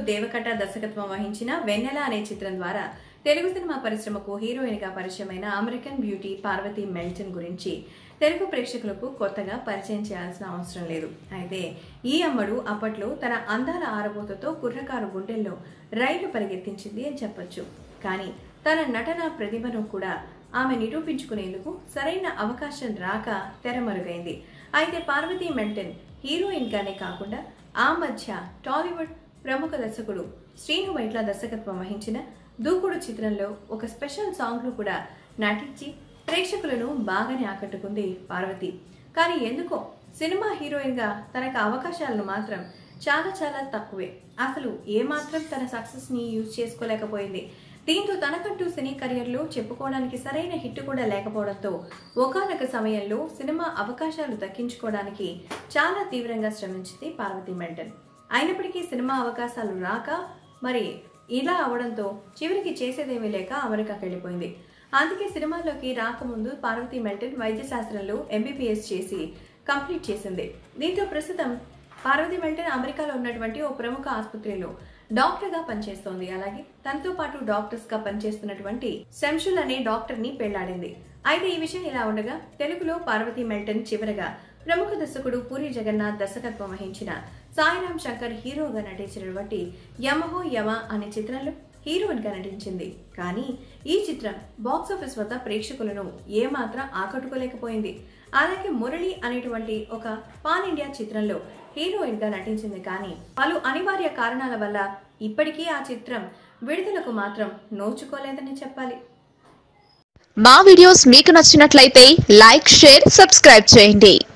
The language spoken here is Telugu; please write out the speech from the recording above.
దేవకట దర్శకత్వం వహించిన వెన్నెల అనే చిత్రం ద్వారా తెలుగు సినిమా పరిశ్రమకు హీరోయిన్ గా పరిచయమైన అమెరికన్ బ్యూటీ పార్వతీ మెల్టన్ గురించి తెలుగు ప్రేక్షకులకు కొత్తగా పరిచయం చేయాల్సిన అవసరం లేదు అయితే ఈ అమ్మడు అప్పట్లో తన అందాల ఆరబోతతో కుర్రకారు గుండెల్లో రైలు పరిగెత్తించింది అని చెప్పొచ్చు కానీ తన నటన ప్రతిభను కూడా ఆమె నిరూపించుకునేందుకు సరైన అవకాశం రాక తెరమరుగైంది అయితే పార్వతీ మెంటన్ హీరోయిన్ గానే కాకుండా ఆ మధ్య టాలీవుడ్ ప్రముఖ దర్శకుడు శ్రీను వైట్ల దర్శకత్వం వహించిన దూకుడు చిత్రంలో ఒక స్పెషల్ సాంగ్ లో కూడా నటించి ప్రేక్షకులను బాగానే ఆకట్టుకుంది పార్వతి కానీ ఎందుకో సినిమా హీరోయిన్ గా తనకు అవకాశాలను మాత్రం చాలా చాలా తక్కువే అసలు ఏమాత్రం తన సక్సెస్ ని యూజ్ చేసుకోలేకపోయింది దీంతో తనకంటూ సినీ కెరియర్లో చెప్పుకోవడానికి సరైన హిట్ కూడా లేకపోవడంతో ఒకానొక సమయంలో సినిమా అవకాశాలు దక్కించుకోవడానికి చాలా తీవ్రంగా శ్రమించింది పార్వతీ మెంటన్ అయినప్పటికీ సినిమా అవకాశాలు రాక మరి ఇలా అవడంతో చివరికి చేసేదేమీ లేక అమెరికాకి వెళ్ళిపోయింది అందుకే సినిమాల్లోకి రాకముందు పార్వతీ మెల్టన్ వైద్య శాస్త్రంలో ఎంబీబీఎస్ చేసి కంప్లీట్ చేసింది దీంతో ప్రస్తుతం పార్వతీ మెల్టన్ అమెరికాలో ఉన్నటువంటి ఓ ప్రముఖ ఆసుపత్రిలో డాక్టర్ గా పనిచేస్తోంది అలాగే తనతో పాటు డాక్టర్స్ గా పనిచేస్తున్నటువంటి శంషుల్ అనే డాక్టర్ ని పెళ్లాడింది అయితే ఈ విషయం ఇలా ఉండగా తెలుగులో పార్వతీ మెల్టన్ చివరగా ప్రముఖ దర్శకుడు పూరి జగన్నాథ్ దర్శకత్వం వహించిన సాయిరామ్ శంకర్ హీరోగా నటించినటువంటి యమహో యమ అనే చిత్రంలో హీరోయిన్ గా నటించింది కానీ ఈ చిత్రం బాక్స్ ఆఫీస్ వద్ద ప్రేక్షకులను ఏమాత్రం ఆకట్టుకోలేకపోయింది అలాగే మురళి అనేటువంటి ఒక పాన్ ఇండియా చిత్రంలో హీరోయిన్ గా నటించింది కానీ పలు అనివార్య కారణాల వల్ల ఇప్పటికీ ఆ చిత్రం విడుదలకు మాత్రం నోచుకోలేదని చెప్పాలి మా వీడియోస్ మీకు నచ్చినట్లయితే లైక్ షేర్ సబ్స్క్రైబ్ చేయండి